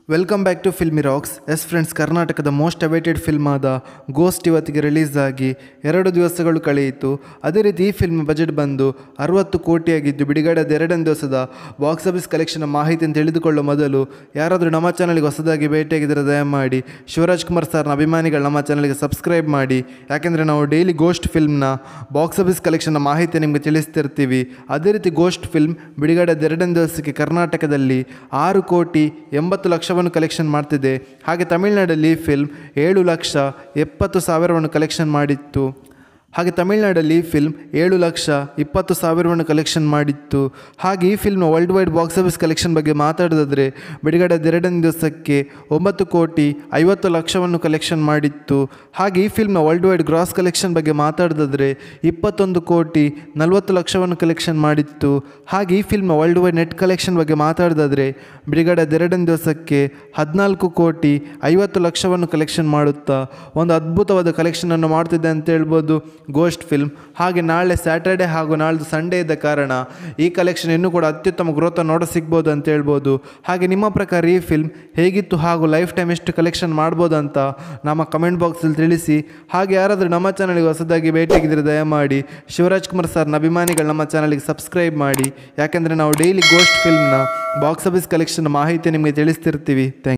welcome back to filmy rocks yes friends ಕರ್ನಾಟಕದ most awaited film ಆದ ghost ಇವತ್ತಿಗೆ release ಆಗಿ ಎರಡು ದಿವಸಗಳು ಕಳೆಯಿತು ಅದೇ ರೀತಿ ಈ ಫಿಲ್ಮ್ ಬಜೆಟ್ ಬಂದು ಅರವತ್ತು ಕೋಟಿಯಾಗಿದ್ದು ಬಿಡುಗಡೆದ ಎರಡನೇ ದಿವಸದ ಬಾಕ್ಸ್ ಆಫೀಸ್ ಕಲೆಕ್ಷನ್ ಮಾಹಿತಿಯನ್ನು ತಿಳಿದುಕೊಳ್ಳುವ ಮೊದಲು ಯಾರಾದರೂ ನಮ್ಮ ಚಾನಲ್ಗೆ ಹೊಸದಾಗಿ ಭೇಟಿಯಾಗಿದ್ದರೆ ದಯಮಾಡಿ ಶಿವರಾಜ್ ಕುಮಾರ್ ಸರ್ನ ಅಭಿಮಾನಿಗಳು ನಮ್ಮ ಚಾನಲ್ಗೆ ಸಬ್ಸ್ಕ್ರೈಬ್ ಮಾಡಿ ಯಾಕೆಂದರೆ ನಾವು ಡೈಲಿ ಗೋಸ್ಟ್ ಫಿಲ್ಮ್ನ ಬಾಕ್ಸ್ ಆಫೀಸ್ ಕಲೆಕ್ಷನ್ನ ಮಾಹಿತಿ ನಿಮಗೆ ತಿಳಿಸ್ತಿರ್ತೀವಿ ಅದೇ ರೀತಿ ಗೋಸ್ಟ್ ಫಿಲ್ಮ್ ಬಿಡುಗಡೆದ ಎರಡನೇ ದಿವಸಕ್ಕೆ ಕರ್ನಾಟಕದಲ್ಲಿ ಆರು ಕೋಟಿ ಎಂಬತ್ತು ಲಕ್ಷವನ್ನು ಕಲೆಕ್ಷನ್ ಮಾಡ್ತಿದೆ ಹಾಗೆ ತಮಿಳುನಾಡಲ್ಲಿ ಈ ಫಿಲ್ಮ್ ಏಳು ಲಕ್ಷ ಎಪ್ಪತ್ತು ಸಾವಿರವನ್ನು ಕಲೆಕ್ಷನ್ ಮಾಡಿತ್ತು ಹಾಗೆ ತಮಿಳುನಾಡಲ್ಲಿ ಈ ಫಿಲ್ಮ್ ಏಳು ಲಕ್ಷ ಇಪ್ಪತ್ತು ಸಾವಿರವನ್ನು ಕಲೆಕ್ಷನ್ ಮಾಡಿತ್ತು ಹಾಗೆ ಈ ಫಿಲ್ಮ್ನ world wide box office collection ಬಗ್ಗೆ ಮಾತಾಡೋದಾದರೆ ಬಿಡುಗಡೆದ ಎರಡನೇ ದಿವಸಕ್ಕೆ ಒಂಬತ್ತು ಕೋಟಿ ಐವತ್ತು ಲಕ್ಷವನ್ನು ಕಲೆಕ್ಷನ್ ಮಾಡಿತ್ತು ಹಾಗೆ ಈ ಫಿಲ್ಮ್ನ ವರ್ಲ್ಡ್ ವೈಡ್ ಗ್ರಾಸ್ ಕಲೆಕ್ಷನ್ ಬಗ್ಗೆ ಮಾತಾಡೋದಾದರೆ ಇಪ್ಪತ್ತೊಂದು ಕೋಟಿ ನಲವತ್ತು ಲಕ್ಷವನ್ನು ಕಲೆಕ್ಷನ್ ಮಾಡಿತ್ತು ಹಾಗೆ ಈ ಫಿಲ್ಮ್ನ ವರ್ಲ್ಡ್ ವೈಡ್ ನೆಟ್ ಕಲೆಕ್ಷನ್ ಬಗ್ಗೆ ಮಾತಾಡೋದಾದರೆ ಬಿಡುಗಡೆದ ಎರಡನೇ ದಿವಸಕ್ಕೆ ಹದಿನಾಲ್ಕು ಕೋಟಿ ಐವತ್ತು ಲಕ್ಷವನ್ನು ಕಲೆಕ್ಷನ್ ಮಾಡುತ್ತಾ ಒಂದು ಅದ್ಭುತವಾದ ಕಲೆಕ್ಷನನ್ನು ಮಾಡ್ತಿದೆ ಅಂತ ಹೇಳ್ಬೋದು ಗೋಸ್ಟ್ ಫಿಲ್ಮ್ ಹಾಗೆ ನಾಳೆ ಸ್ಯಾಟರ್ಡೆ ಹಾಗೂ ನಾಳ್ದು ಸಂಡೇ ಇದ್ದ ಕಾರಣ ಈ ಕಲೆಕ್ಷನ್ ಇನ್ನೂ ಕೂಡ ಅತ್ಯುತ್ತಮ ಗ್ರೋತ್ ನೋಡ ಸಿಗ್ಬೋದು ಅಂತ ಹೇಳ್ಬೋದು ಹಾಗೆ ನಿಮ್ಮ ಪ್ರಕಾರ ಈ ಫಿಲ್ಮ್ ಹೇಗಿತ್ತು ಹಾಗೂ ಲೈಫ್ ಟೈಮ್ ಎಷ್ಟು ಕಲೆಕ್ಷನ್ ಮಾಡ್ಬೋದು ಅಂತ ನಮ್ಮ ಕಮೆಂಟ್ ಬಾಕ್ಸಲ್ಲಿ ತಿಳಿಸಿ ಹಾಗೆ ಯಾರಾದರೂ ನಮ್ಮ ಚಾನಲ್ಗೆ ಹೊಸದಾಗಿ ಭೇಟಿಯಾಗಿದ್ದರೆ ದಯಮಾಡಿ ಶಿವರಾಜ್ ಕುಮಾರ್ ಸರ್ನ ಅಭಿಮಾನಿಗಳು ನಮ್ಮ ಚಾನಲ್ಗೆ ಸಬ್ಸ್ಕ್ರೈಬ್ ಮಾಡಿ ಯಾಕೆಂದರೆ ನಾವು ಡೈಲಿ ಗೋಸ್ಟ್ ಫಿಲ್ಮ್ನ ಬಾಕ್ಸ್ ಆಫೀಸ್ ಕಲೆಕ್ಷನ್ ಮಾಹಿತಿ ನಿಮಗೆ ತಿಳಿಸ್ತಿರ್ತೀವಿ ಥ್ಯಾಂಕ್